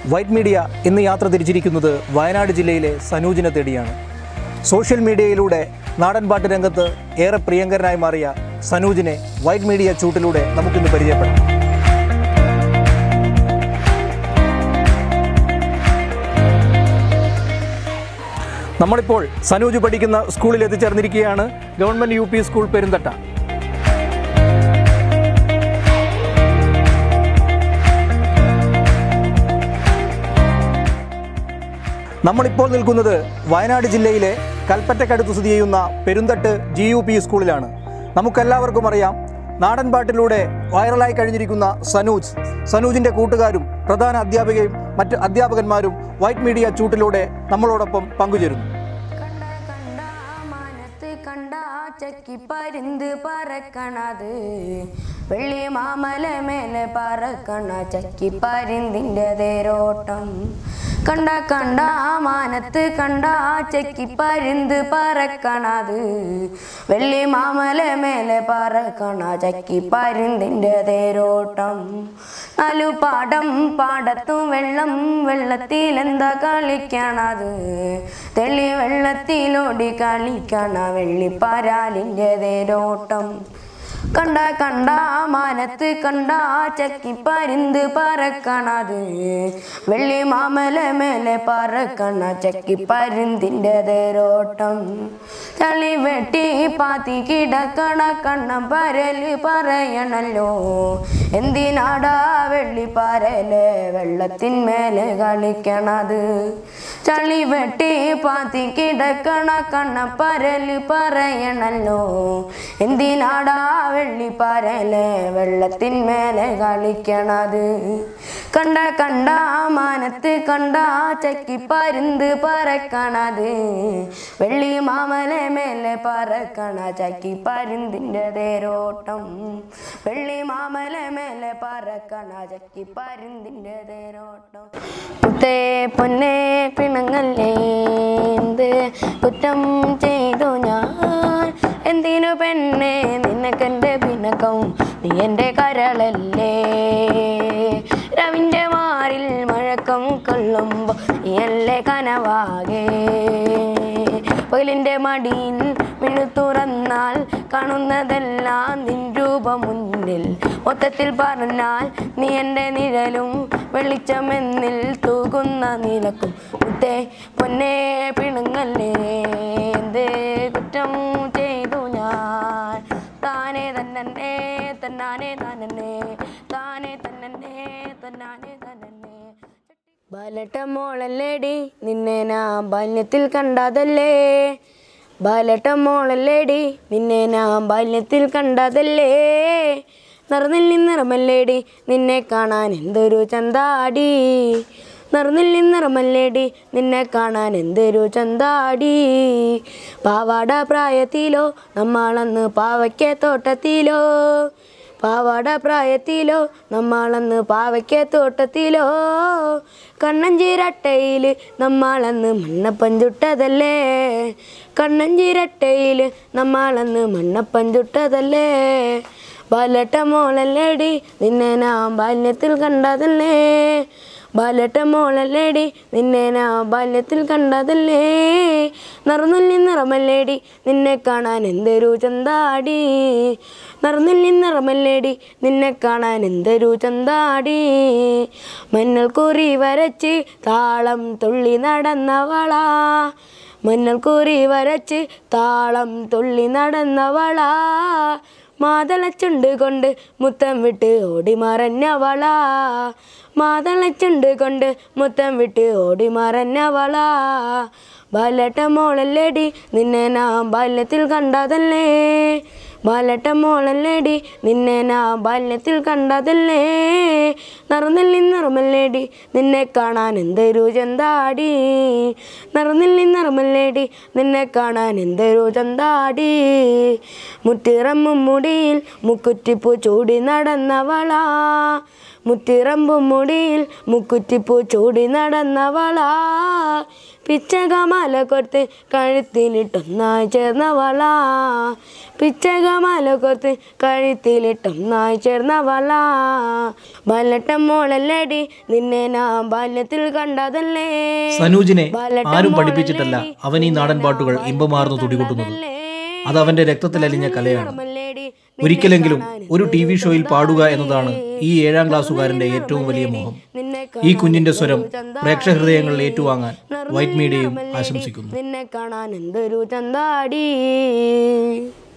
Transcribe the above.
white media ഇന്ന് യാത്ര തിരിച്ചിരിക്കുന്നത് വയനാട് ജില്ലയിലെ സനൂജിനെ തേടിയാണ് സോഷ്യൽ മീഡിയയിലൂടെ നാടൻപാട്ട് രംഗത്ത് ഏറെ പ്രിയങ്കരനായി മാറിയ സനൂജിനെ വൈറ്റ് മീഡിയ ചൂട്ടിലൂടെ നമുക്കിന്ന് പരിചയപ്പെടാം നമ്മളിപ്പോൾ സനൂജ് പഠിക്കുന്ന സ്കൂളിൽ എത്തിച്ചേർന്നിരിക്കുകയാണ് government U P school Perunthatta നമ്മളിപ്പോൾ നിൽക്കുന്നത് വയനാട് ജില്ലയിലെ കൽപ്പറ്റക്കടുത്ത് സ്ഥിതി ചെയ്യുന്ന പെരുന്തട്ട് ജി യു പി സ്കൂളിലാണ് നമുക്കെല്ലാവർക്കും അറിയാം നാടൻപാട്ടിലൂടെ വൈറലായി കഴിഞ്ഞിരിക്കുന്ന സനൂജ് സനൂജിൻ്റെ കൂട്ടുകാരും പ്രധാന അധ്യാപികയും മറ്റ് അധ്യാപകന്മാരും വൈറ്റ് മീഡിയ ചൂട്ടിലൂടെ നമ്മളോടൊപ്പം പങ്കുചേരുന്നു കണ്ട കണ്ട മാനത്ത് കണ്ട ചക്കി പരുന്ത് പറക്കണത് വെള്ളി മാമല മേലെ പറക്കണ ചക്കി പരുന്തിൻ്റെ തേരോട്ടം കണ്ട കണ്ട മാനത്ത് കണ്ട ചക്കി പരുന്ത് പറക്കണത് വെള്ളി മാമല മേലെ പറക്കണ ചക്കി പരുന്തിൻ്റെ തേരോട്ടം നാലു പാടം പാടത്തും വെള്ളം വെള്ളത്തിൽ എന്താ കളിക്കണത് തെളി വെള്ളത്തിലോടി കളിക്കണ വെള്ളിപ്പാരാലിൻ്റെ തേരോട്ടം കണ്ട കണ്ട മാനത്ത് കണ്ട ചക്കി പരുന്ത് പറക്കണത് വെള്ളി മാമല മേലെ പറക്കണ ചക്കി പരുന്തിൻ്റെ തേരോട്ടം തളി വെട്ടി പാത്തി കിടക്കണ കണ്ണം പരല് പറയണല്ലോ എന്തിനാടാ വെള്ളിപ്പാരല് വെള്ളത്തിന്മേലെ കളിക്കണത് ചളി വെട്ടി പാത്തി കിടക്കണ കണ്ണപ്പരല് പറയണല്ലോ എന്തിനാടാ വെള്ളിപ്പാരല് വെള്ളത്തിന്മേലെ കളിക്കണത് കണ്ട കണ്ട മാനത്ത് കണ്ട ചക്കി പരുന്ത് പറക്കണത് വെള്ളി മാമല മേലെ പറക്കണ ചക്കി പരുന്തിൻ്റെ തേരോട്ടം വെള്ളി മാമല മേലെ പറക്കണ ചക്കി പരുന്തിൻ്റെ തേരോട്ടം പുത്തേ പൊന്നെ പിണങ്ങല്ലേ എന്ത് കുറ്റം ചെയ്തു ഞാൻ എന്തിനു പെണ്ണെ നിനക്കെൻ്റെ പിണക്കം നീ എൻ്റെ കരളല്ലേ രവിൻ്റെ മാറിൽ മഴക്കം കൊള്ളുമ്പോൾ നീയല്ലേ കനവാകെ പകലിൻ്റെ മടിയിൽ മിഴുത്തുറന്നാൽ കാണുന്നതെല്ലാം നിൻ രൂപം മുന്നിൽ മൊത്തത്തിൽ പറഞ്ഞാൽ നീ എൻ്റെ നിഴലും വെളിച്ചമെന്നിൽ തൂകുന്ന നീലക്കും മുത്തേ പൊന്നെ പിണുങ്ങല്ലേ എന്തേ കുറ്റം ചെയ്തു ഞാൻ താനേ തന്നെ തന്നാനേ തന്നെ താനേ തന്നെ തന്നാനേ തന്നെ ബാലട്ട മോളല്ലേടി നിന്നെ ഞാൻ ബാല്യത്തിൽ കണ്ടതല്ലേ ബാലട്ട മോളല്ലേടി നിന്നെ ഞാൻ ബാല്യത്തിൽ കണ്ടതല്ലേ നിറന്നിൽ നിറമല്ലേടി നിന്നെ കാണാൻ എന്തൊരു ചന്താടി നിറന്നിൽ നിറമല്ലേടി നിന്നെ കാണാൻ എന്തൊരു ചന്താടി പാവാട പ്രായത്തിലോ നമ്മളന്ന് പാവയ്ക്ക തോട്ടത്തിലോ പാവാട പ്രായത്തിലോ നമ്മളന്ന് പാവയ്ക്ക തോട്ടത്തിലോ കണ്ണഞ്ചിരട്ടയിൽ നമ്മളന്ന് മണ്ണപ്പൻ ചുട്ടതല്ലേ കണ്ണഞ്ചിരട്ടയിൽ നമ്മളന്ന് മണ്ണപ്പൻ ചുട്ടതല്ലേ ബാലട്ട മോളല്ലേടി നിന്നെ ഞാൻ ബാല്യത്തിൽ കണ്ടതല്ലേ ബാലട്ട മോളല്ലേടി നിന്നെ ഞാൻ ബാല്യത്തിൽ കണ്ടതല്ലേ നിറന്നുള്ളി നിറമല്ലേടി നിന്നെ കാണാൻ എന്തൊരു ചന്താടി നിറന്നുള്ളി നിറമല്ലേടി നിന്നെ കാണാൻ എന്തൊരു ചന്താടി മഞ്ഞൾ കുറി വരച്ച് താളം തുള്ളി നടന്നവളാ മഞ്ഞൾ കുറി വരച്ച് താളം തുള്ളി നടന്നവളാ മാതളച്ചുണ്ട് കൊണ്ട് മുത്തം വിട്ട് ഓടി മറഞ്ഞവളാ മാതളച്ചുണ്ട് കൊണ്ട് മുത്തം വിട്ട് ഓടി മറഞ്ഞവളാ ബാലട്ട മോളല്ലേടി നിന്നെ ഞാൻ ബാല്യത്തിൽ കണ്ടതല്ലേ ബാലട്ട മോളല്ലേടി നിന്നെ ഞാൻ ബാല്യത്തിൽ കണ്ടതല്ലേ നിറന്നില്ലി നിറമല്ലേടി നിന്നെ കാണാൻ എന്തൊരു ചന്താടി നിറന്നില്ലി നിറമല്ലേടി നിന്നെ കാണാൻ എന്തൊരു ചന്താടി മുറ്റിറമ്മും മുടിയിൽ മുക്കുറ്റിപ്പൂ ചൂടി നടന്നവളാ മുത്തിറമ്പും മുടിയിൽ മുക്കുറ്റിപ്പൂ ചൂടി നടന്നവളാ പിച്ചകമാല കൊർത്ത് കഴുത്തിലിട്ടൊന്നായി ചേർന്നവളാ പിച്ചകമാല കൊർത്ത് കഴുത്തിലിട്ടൊന്നായി ചേർന്നവളാ ബാലട്ടം മോളല്ലേടി നിന്നെ ഞാൻ ബാല്യത്തിൽ കണ്ടതല്ലേ സനൂജിനെ ബാലട്ടം ആരും പഠിപ്പിച്ചിട്ടല്ല മോളല്ലേടി, അവൻ ഈ നാടൻ പാട്ടുകൾ ഇമ്പമാർന്നു തുടികൊട്ടുന്നത് അത് അവന്റെ രക്തത്തിലലിഞ്ഞ കലയാണ് മല്ലേടി, ഒരിക്കലെങ്കിലും ഒരു ടി വി ഷോയിൽ പാടുക എന്നതാണ് ഈ ഏഴാം ക്ലാസ്സുകാരന്റെ ഏറ്റവും വലിയ മോഹം നിന്നെ ഈ കുഞ്ഞിന്റെ സ്വരം പ്രേക്ഷകഹൃദയങ്ങളിൽ ഏറ്റുവാങ്ങാൻ വൈറ്റ് മീഡിയയും ആശംസിക്കുന്നു നിന്നെ കാണാൻ എന്തൊരു ചന്താടി